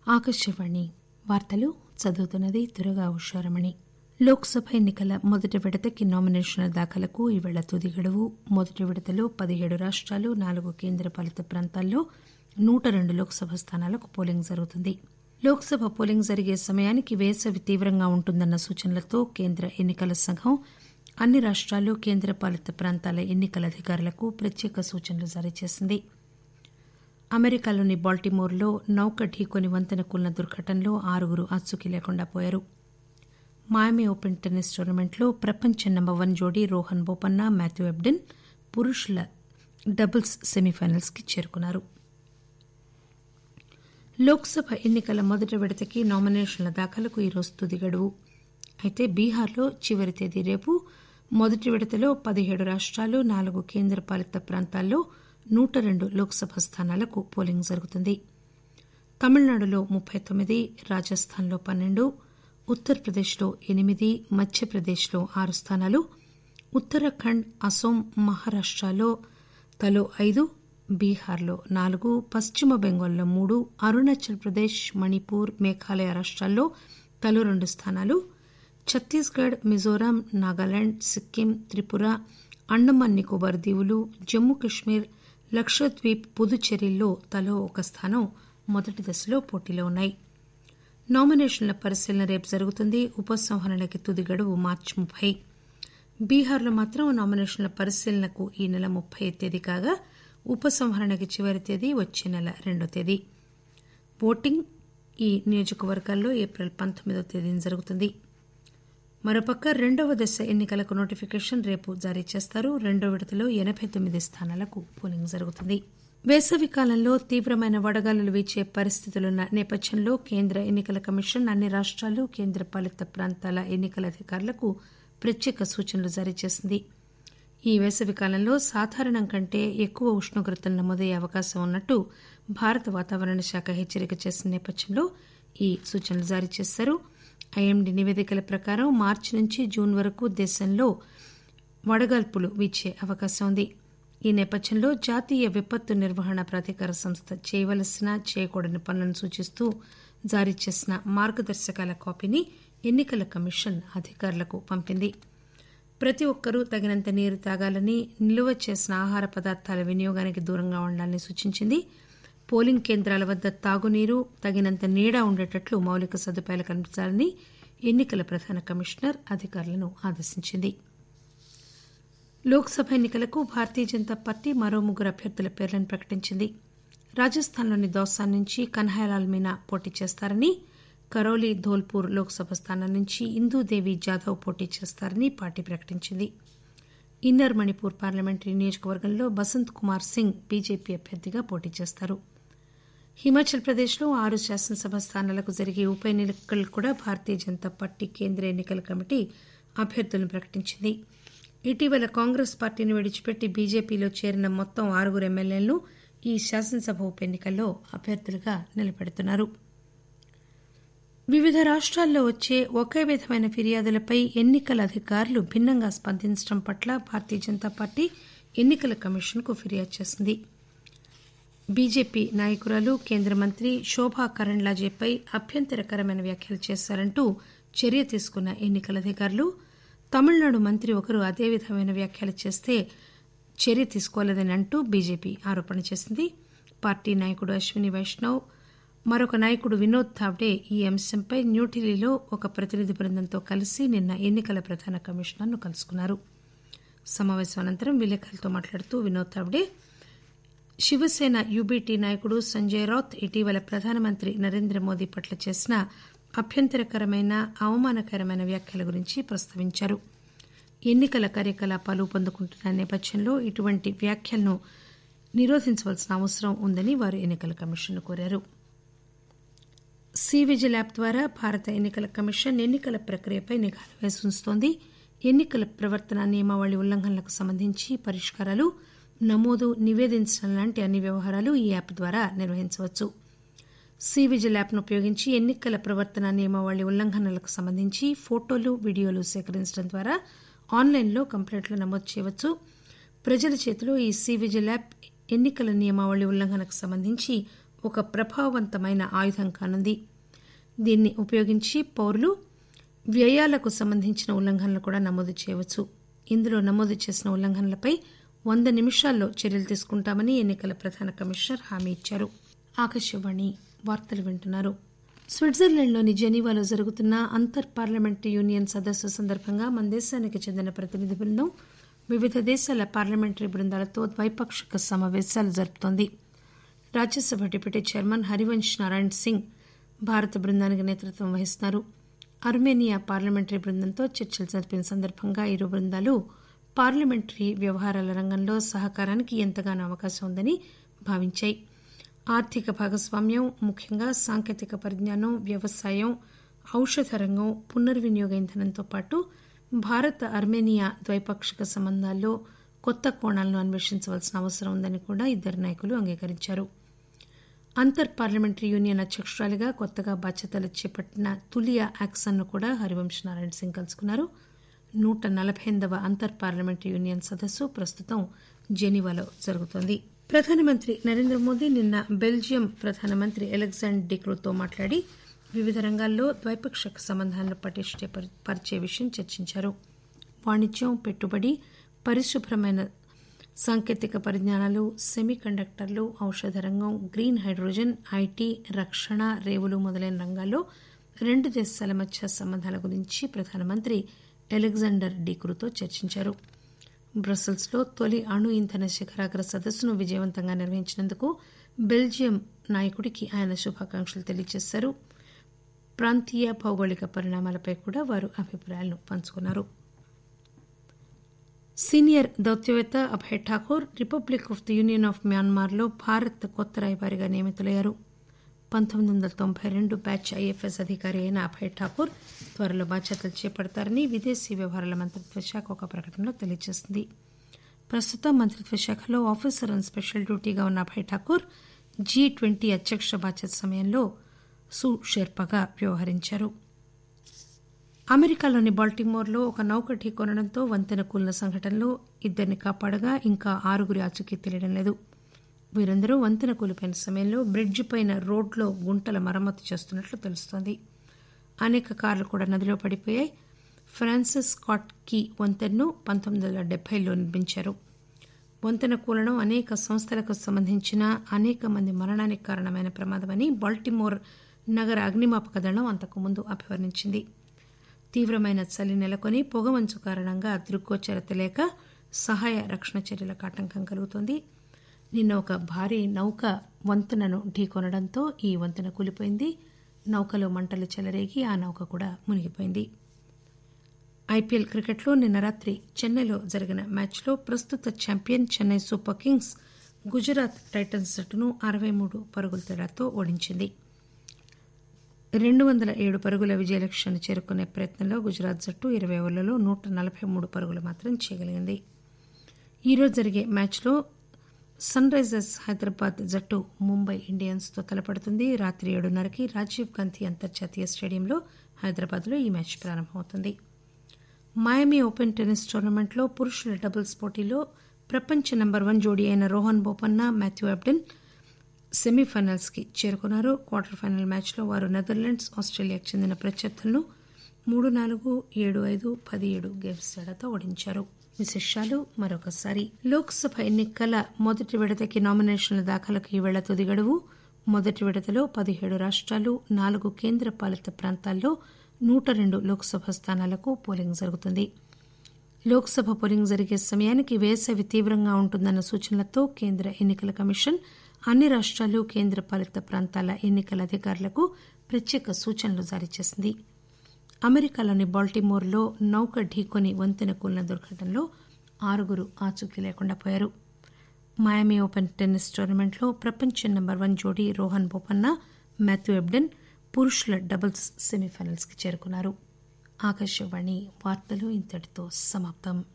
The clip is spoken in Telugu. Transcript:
ఆకాశవాణి వార్తలు చదువుతున్నది దురగా ఉషారమణి లోక్సభ ఎన్నికల మొదటి విడతకి నామినేషన్ల దాఖలకు ఈవేళ తుది గడువు మొదటి విడతలో పదిహేడు రాష్టాలు నాలుగు కేంద్రపాలిత ప్రాంతాల్లో నూట రెండు లోక్సభ స్థానాలకు పోలింగ్ జరుగుతుంది లోక్సభ పోలింగ్ జరిగే సమయానికి వేసవి తీవ్రంగా ఉంటుందన్న సూచనలతో కేంద్ర ఎన్నికల సంఘం అన్ని రాష్టాలు కేంద్రపాలిత ప్రాంతాల ఎన్నికల అధికారులకు ప్రత్యేక సూచనలు జారీ చేసింది అమెరికాలోని బాల్టిమోర్లో నౌక ఢీకొని వంతెన కూలిన దుర్ఘటనలో ఆరుగురు ఆచూకీ లేకుండా పోయారు మాయమీ ఓపెన్ టెన్నిస్ టోర్నమెంట్లో ప్రపంచ నెంబర్ వన్ జోడీ రోహన్ బోపన్న మాథ్యూ ఎబ్డెన్ పురుషుల డబుల్స్ సెమీఫైనల్స్ కి చేరుకున్నారు లోక్సభ ఎన్నికల మొదటి విడతకి నామినేషన్ల దాఖలకు ఈరోజు తుది గడువు అయితే బీహార్లో చివరి తేదీ రేపు మొదటి విడతలో పదిహేడు రాష్టాలు నాలుగు కేంద్రపాలిత ప్రాంతాల్లో నూట రెండు లోక్సభ స్థానాలకు పోలింగ్ జరుగుతుంది తమిళనాడులో ముప్పై తొమ్మిది రాజస్థాన్లో పన్నెండు ఉత్తరప్రదేశ్లో ఎనిమిది మధ్యప్రదేశ్లో ఆరు స్థానాలు ఉత్తరాఖండ్ అసోం మహారాష్టలో తలో ఐదు బీహార్లో నాలుగు పశ్చిమ బెంగాల్లో మూడు అరుణాచల్ ప్రదేశ్ మణిపూర్ మేఘాలయ రాష్టాల్లో తలో రెండు స్థానాలు ఛత్తీస్గఢ్ మిజోరాం నాగాలాండ్ సిక్కిం త్రిపుర అండమాన్ నికోబార్ దీవులు జమ్మూ కశ్మీర్ లక్షద్వీప్ పుదుచ్చేరిల్లో తలో ఒక స్థానం మొదటి దశలో పోటీలో ఉన్నాయి నామినేషన్ల పరిశీలన రేపు జరుగుతుంది ఉపసంహరణకి తుది గడువు మార్చి ముప్పై బీహార్లో మాత్రం నామినేషన్ల పరిశీలనకు ఈ నెల ముప్పై తేదీ కాగా ఉపసంహరణకి చివరి తేదీ వచ్చే నెల రెండో తేదీ ఓటింగ్ ఈ నియోజకవర్గాల్లో ఏప్రిల్ పంతొమ్మిదో తేదీన జరుగుతుంది మరోపక్క రెండవ దశ ఎన్నికలకు నోటిఫికేషన్ రేపు జారీ చేస్తారు రెండో విడతలో ఎనబై తొమ్మిది స్థానాలకు పోలింగ్ జరుగుతుంది వేసవి కాలంలో తీవ్రమైన వడగాలులు వీచే పరిస్థితులున్న నేపథ్యంలో కేంద్ర ఎన్నికల కమిషన్ అన్ని రాష్టాలు కేంద్రపాలిత ప్రాంతాల ఎన్నికల అధికారులకు ప్రత్యేక సూచనలు జారీ చేసింది ఈ వేసవి కాలంలో సాధారణం కంటే ఎక్కువ ఉష్ణోగ్రతలు నమోదయ్యే అవకాశం ఉన్నట్టు భారత వాతావరణ శాఖ హెచ్చరిక చేసిన నేపథ్యంలో ఈ సూచనలు జారీ చేశారు ఐఎండీ నివేదికల ప్రకారం మార్చి నుంచి జూన్ వరకు దేశంలో వడగాల్పులు వీచే అవకాశం ఉంది ఈ నేపథ్యంలో జాతీయ విపత్తు నిర్వహణ ప్రాధికార సంస్థ చేయవలసిన చేయకూడని పనులను సూచిస్తూ జారీ చేసిన మార్గదర్శకాల కాపీని ఎన్నికల కమిషన్ అధికారులకు పంపింది ప్రతి ఒక్కరూ తగినంత నీరు తాగాలని నిల్వ చేసిన ఆహార పదార్థాల వినియోగానికి దూరంగా ఉండాలని సూచించింది పోలింగ్ కేంద్రాల వద్ద తాగునీరు తగినంత నీడ ఉండేటట్లు మౌలిక సదుపాయాలు కల్పించాలని ఎన్నికల ప్రధాన కమిషనర్ అధికారులను ఆదేశించింది లోక్సభ ఎన్నికలకు భారతీయ జనతా పార్టీ మరో ముగ్గురు అభ్యర్థుల పేర్లను ప్రకటించింది రాజస్థాన్లోని దౌసా నుంచి కన్హైలాల్ మీనా పోటీ చేస్తారని కరౌలీ ధోల్పూర్ లోక్సభ స్థానం నుంచి ఇందూదేవి జాదవ్ పోటీ చేస్తారని పార్టీ ప్రకటించింది ఇన్నర్ మణిపూర్ పార్లమెంటరీ నియోజకవర్గంలో బసంత్ కుమార్ సింగ్ బీజేపీ అభ్యర్థిగా పోటీ చేస్తారు హిమాచల్ ప్రదేశ్లో ఆరు శాసనసభ స్థానాలకు జరిగే ఉప ఎన్నికలు కూడా భారతీయ జనతా పార్టీ కేంద్ర ఎన్నికల కమిటీ అభ్యర్థులను ప్రకటించింది ఇటీవల కాంగ్రెస్ పార్టీని విడిచిపెట్టి బీజేపీలో చేరిన మొత్తం ఆరుగురు ఎమ్మెల్యేలను ఈ శాసనసభ ఉప ఎన్నికల్లో అభ్యర్థులుగా నిలబెడుతున్నారు వివిధ రాష్ట్రాల్లో వచ్చే ఒకే విధమైన ఫిర్యాదులపై ఎన్నికల అధికారులు భిన్నంగా స్పందించడం పట్ల భారతీయ జనతా పార్టీ ఎన్నికల కమిషన్కు ఫిర్యాదు చేసింది బీజేపీ నాయకురాలు కేంద్ర మంత్రి శోభా కరండ్లాజేపై అభ్యంతరకరమైన వ్యాఖ్యలు చేశారంటూ చర్య తీసుకున్న ఎన్నికల అధికారులు తమిళనాడు మంత్రి ఒకరు అదే విధమైన వ్యాఖ్యలు చేస్తే చర్య తీసుకోలేదని అంటూ బీజేపీ ఆరోపణ చేసింది పార్టీ నాయకుడు అశ్విని వైష్ణవ్ మరొక నాయకుడు వినోద్ థావ్డే ఈ అంశంపై న్యూఢిల్లీలో ఒక ప్రతినిధి బృందంతో కలిసి నిన్న ఎన్నికల ప్రధాన కమిషనర్ను కలుసుకున్నారు సమావేశం అనంతరం విలేకరులతో మాట్లాడుతూ వినోద్ థావ్డే శివసేన యూబీటీ నాయకుడు సంజయ్ రౌత్ ఇటీవల ప్రధానమంత్రి నరేంద్ర మోదీ పట్ల చేసిన అభ్యంతరకరమైన అవమానకరమైన వ్యాఖ్యల గురించి ప్రస్తావించారు ఎన్నికల కార్యకలాపాలు పొందుకుంటున్న నేపథ్యంలో ఇటువంటి వ్యాఖ్యలను నిరోధించవలసిన అవసరం ఉందని వారు ఎన్నికల కమిషన్ కోరారు సి విజిల్ యాప్ ద్వారా భారత ఎన్నికల కమిషన్ ఎన్నికల ప్రక్రియపై నిఘాలు వేసి ఉంచుతోంది ఎన్నికల ప్రవర్తన నియమావళి ఉల్లంఘనలకు సంబంధించి పరిష్కారాలు నమోదు నివేదించడం లాంటి అన్ని వ్యవహారాలు ఈ యాప్ ద్వారా నిర్వహించవచ్చు సి విజిల్ యాప్ను ఉపయోగించి ఎన్నికల ప్రవర్తన నియమావళి ఉల్లంఘనలకు సంబంధించి ఫోటోలు వీడియోలు సేకరించడం ద్వారా ఆన్లైన్లో కంప్లైంట్లు నమోదు చేయవచ్చు ప్రజల చేతిలో ఈ సి విజిల్ యాప్ ఎన్నికల నియమావళి ఉల్లంఘనకు సంబంధించి ఒక ప్రభావవంతమైన ఆయుధం కానుంది దీన్ని ఉపయోగించి పౌరులు వ్యయాలకు సంబంధించిన ఉల్లంఘనలు కూడా నమోదు చేయవచ్చు ఇందులో నమోదు చేసిన ఉల్లంఘనలపై వంద నిమిషాల్లో చర్యలు తీసుకుంటామని ఎన్నికల ప్రధాన కమిషనర్ హామీ ఇచ్చారు ఆకాశవాణి వార్తలు వింటున్నారు స్విట్జర్లాండ్లోని జెనీవాలో జరుగుతున్న అంతర్ పార్లమెంటరీ యూనియన్ సదస్సు సందర్భంగా మన దేశానికి చెందిన ప్రతినిధి బృందం వివిధ దేశాల పార్లమెంటరీ బృందాలతో ద్వైపాక్షిక సమావేశాలు జరుపుతోంది రాజ్యసభ డిప్యూటీ చైర్మన్ హరివంశ్ నారాయణ్ సింగ్ భారత బృందానికి నేతృత్వం వహిస్తున్నారు అర్మేనియా పార్లమెంటరీ బృందంతో చర్చలు జరిపిన సందర్భంగా ఇరు బృందాలు పార్లమెంటరీ వ్యవహారాల రంగంలో సహకారానికి ఎంతగానో అవకాశం ఉందని భావించాయి ఆర్థిక భాగస్వామ్యం ముఖ్యంగా సాంకేతిక పరిజ్ఞానం వ్యవసాయం ఔషధ రంగం పునర్వినియోగ ఇంధనంతో పాటు భారత్ అర్మేనియా ద్వైపాక్షిక సంబంధాల్లో కొత్త కోణాలను అన్వేషించవలసిన అవసరం ఉందని కూడా ఇద్దరు నాయకులు అంగీకరించారు అంతర్ పార్లమెంటరీ యూనియన్ అధ్యక్షురాలిగా కొత్తగా బాధ్యతలు చేపట్టిన తులియా యాక్సన్ ను కూడా హరివంశ్ నారాయణ సింగ్ కలుసుకున్నారు నూట నలభై ఎనిమిదవ అంతర్ పార్లమెంటరీ యూనియన్ సదస్సు ప్రస్తుతం జెనీవాలో జరుగుతోంది ప్రధానమంత్రి నరేంద్ర మోదీ నిన్న బెల్జియం ప్రధానమంత్రి అలెగ్జాండర్ డిక్రూతో మాట్లాడి వివిధ రంగాల్లో ద్వైపాక్షిక సంబంధాలను పటిష్టపరిచే విషయం చర్చించారు వాణిజ్యం పెట్టుబడి పరిశుభ్రమైన సాంకేతిక పరిజ్ఞానాలు సెమీ కండక్టర్లు ఔషధ రంగం గ్రీన్ హైడ్రోజన్ ఐటీ రక్షణ రేవులు మొదలైన రంగాల్లో రెండు దేశాల మధ్య సంబంధాల గురించి ప్రధానమంత్రి అలెగ్జాండర్ డీక్రూతో చర్చించారు బ్రసెల్స్ లో తొలి అణు ఇంధన శిఖరాగ్ర సదస్సును విజయవంతంగా నిర్వహించినందుకు బెల్జియం నాయకుడికి ఆయన శుభాకాంక్షలు తెలియజేశారు ప్రాంతీయ భౌగోళిక పరిణామాలపై కూడా వారు అభిప్రాయాలను పంచుకున్నారు సీనియర్ దౌత్యవేత్త Abhay Thakur republic of the union of మ్యాన్మార్లో భారత్ కొత్త రాయబారిగా నియమితులయ్యారు పంతొమ్మిది వందల తొంభై రెండు బ్యాచ్ ఐఎఫ్ఎస్ అధికారి అయిన అభయ్ ఠాకూర్ త్వరలో బాధ్యతలు చేపడతారని విదేశీ వ్యవహారాల మంత్రిత్వ శాఖ ఒక ప్రకటనలో తెలియజేసింది ప్రస్తుతం మంత్రిత్వ శాఖలో ఆఫీసర్ ఆన్ స్పెషల్ డ్యూటీగా ఉన్న అభయ్ ఠాకూర్ జీ ట్వంటీ అధ్యక్ష బాధ్యత సమయంలో సు షెర్పాగా వ్యవహరించారు అమెరికాలోని బాల్టిమోర్లో ఒక నౌక ఢీకొనడంతో వంతెన కూలిన సంఘటనలో ఇద్దరిని కాపాడగా ఇంకా ఆరుగురి ఆచూకీ తెలియడం లేదు వీరందరూ వంతెన కూలిపోయిన సమయంలో బ్రిడ్జి పైన రోడ్లో గుంటల మరమ్మతు చేస్తున్నట్లు తెలుస్తోంది అనేక కార్లు కూడా నదిలో పడిపోయాయి ఫ్రాన్సిస్ స్కాట్ కీ వంతెనను పంతొమ్మిది వందల డెబ్బైలో నిర్మించారు వంతెన కూలడం అనేక సంస్థలకు సంబంధించిన అనేక మంది మరణానికి కారణమైన ప్రమాదమని బాల్టిమోర్ నగర అగ్నిమాపక దళం అంతకుముందు అభివర్ణించింది తీవ్రమైన చలి నెలకొని పొగమంచు కారణంగా దృగ్గోచరత లేక సహాయ రక్షణ చర్యలకు ఆటంకం కలుగుతోంది నిన్న ఒక భారీ నౌక వంతెనను ఢీకొనడంతో ఈ వంతెన కూలిపోయింది నౌకలో మంటలు చెలరేగి ఆ నౌక కూడా మునిగిపోయింది ఐపీఎల్ క్రికెట్లో నిన్న రాత్రి చెన్నైలో జరిగిన మ్యాచ్లో ప్రస్తుత champion Chennai super kings Gujarat titans జట్టును అరవై మూడు పరుగుల తేడాతో ఓడించింది రెండు వందల ఏడు పరుగుల విజయ లక్ష్యాన్ని చేరుకునే ప్రయత్నంలో గుజరాత్ జట్టు ఇరవై ఓవర్లలో నూట నలభై మూడు పరుగులు మాత్రం చేయగలిగింది ఈరోజు జరిగే మ్యాచ్లో సన్ రైజర్స్ హైదరాబాద్ జట్టు ముంబై ఇండియన్స్తో తలపడుతుంది రాత్రి ఏడున్నరకి రాజీవ్ గాంధీ అంతర్జాతీయ స్టేడియంలో హైదరాబాద్లో ఈ మ్యాచ్ ప్రారంభమవుతుంది మాయమీ ఓపెన్ టెన్నిస్ టోర్నమెంట్లో పురుషుల డబుల్స్ పోటీలో ప్రపంచ నంబర్ వన్ జోడీ అయిన Rohan Bopanna Matthew Ebden semifinals కి చేరుకున్నారు క్వార్టర్ ఫైనల్ మ్యాచ్లో వారు నెదర్లాండ్స్ ఆస్ట్రేలియాకు చెందిన ప్రత్యర్థులను మూడు నాలుగు ఏడు ఐదు పది ఏడు గేమ్స్ తేడాతో ఓడించారు విశేషాలు మరొకసారి లోక్సభ ఎన్నికల మొదటి విడతకి నామినేషన్ల దాఖలకు ఈవేళ తుది గడువు మొదటి విడతలో పదిహేడు రాష్ట్రాలు నాలుగు కేంద్ర పాలిత ప్రాంతాల్లో నూట రెండు లోక్సభ స్థానాలకు పోలింగ్ జరుగుతుంది లోక్సభ పోలింగ్ జరిగే సమయానికి వేసవి తీవ్రంగా ఉంటుందన్న సూచనలతో కేంద్ర ఎన్నికల కమిషన్ అన్ని రాష్ట్రాలు కేంద్ర పాలిత ప్రాంతాల ఎన్నికల అధికారులకు ప్రత్యేక సూచనలు జారీ చేసింది అమెరికాలోని బాల్టిమోర్లో నౌక ఢీకొని వంతెన కూలిన దుర్ఘటనలో ఆరుగురు ఆచూకీ లేకుండా పోయారు మాయమీ ఓపెన్ టెన్నిస్ టోర్నమెంట్లో ప్రపంచ నెంబర్ వన్ జోడీ రోహన్ బోపన్న మాథ్యూ ఎబ్డెన్ పురుషుల డబుల్స్ సెమీఫైనల్స్ కి చేరుకున్నారు ఆకాశవాణి వార్తలు ఇంతటితో సమాప్తం